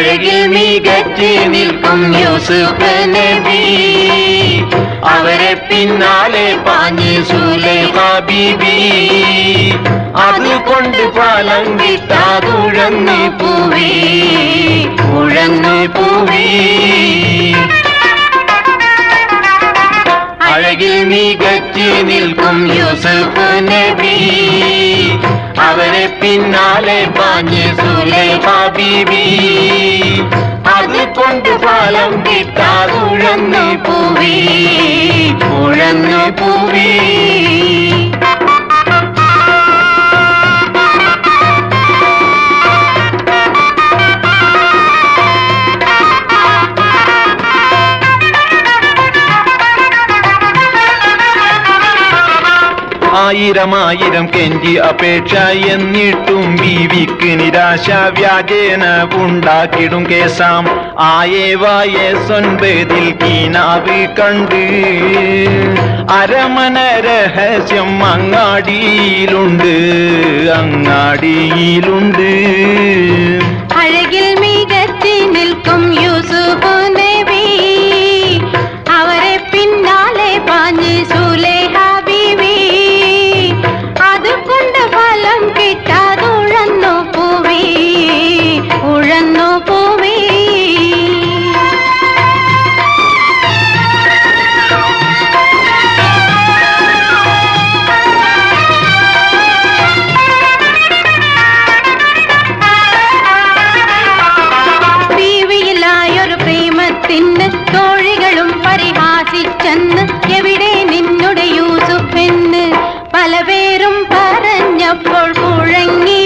അഴകിൽ മികച്ച് നിൽക്കും യൂസുഫ് നബി അവരെ പിന്നാലെ പാഞ്ഞ് സുലൈഖ ബീബി അതുകൊണ്ട് ഫലം കിട്ടാതുഴന്ന് പൂവി ഉഴന്ന് പൂവി അഴകിൽ മികച്ച് നിൽക്കും യൂസഫ് നബി അവരെ പിന്നാലെ പാഞ്ഞ് സുലൈഖ ബീബി അത് കൊണ്ട് ഫലം കിട്ടാതുഴന്ന് പൂവി ഉഴന്ന് പൂവി ആയിരം ആയിരം കെഞ്ചി അപേക്ഷ എന്നിട്ടും ബീവിക്ക് നിരാശ വ്യാജേന ഉണ്ടാക്കിടും കേസാം ആയേവായ സൊൻപതിൽ കീനാവ് കണ്ട് അരമന രഹസ്യം അങ്ങാടിയിലുണ്ട് അങ്ങാടിയിലുണ്ട് അഴകിൽ മികച്ച് നിൽക്കും യൂസുഫ് നബി അവരെ പിന്നാലെ പാഞ്ഞ് സുലേഹ ബീവി അതുകൊണ്ട് ഫലം കിട്ടാതുഴന്നു പൂവി ഉഴന്നു പൂവി ബീവിയിലായൊരു പ്രേമത്തിന് തോഴികളും പരിഹാസിച്ചെന്ന് എവിടെ നിന്നുടെ യൂസുഫെന്ന് പല പേരും പറഞ്ഞപ്പോൾ കുഴങ്ങി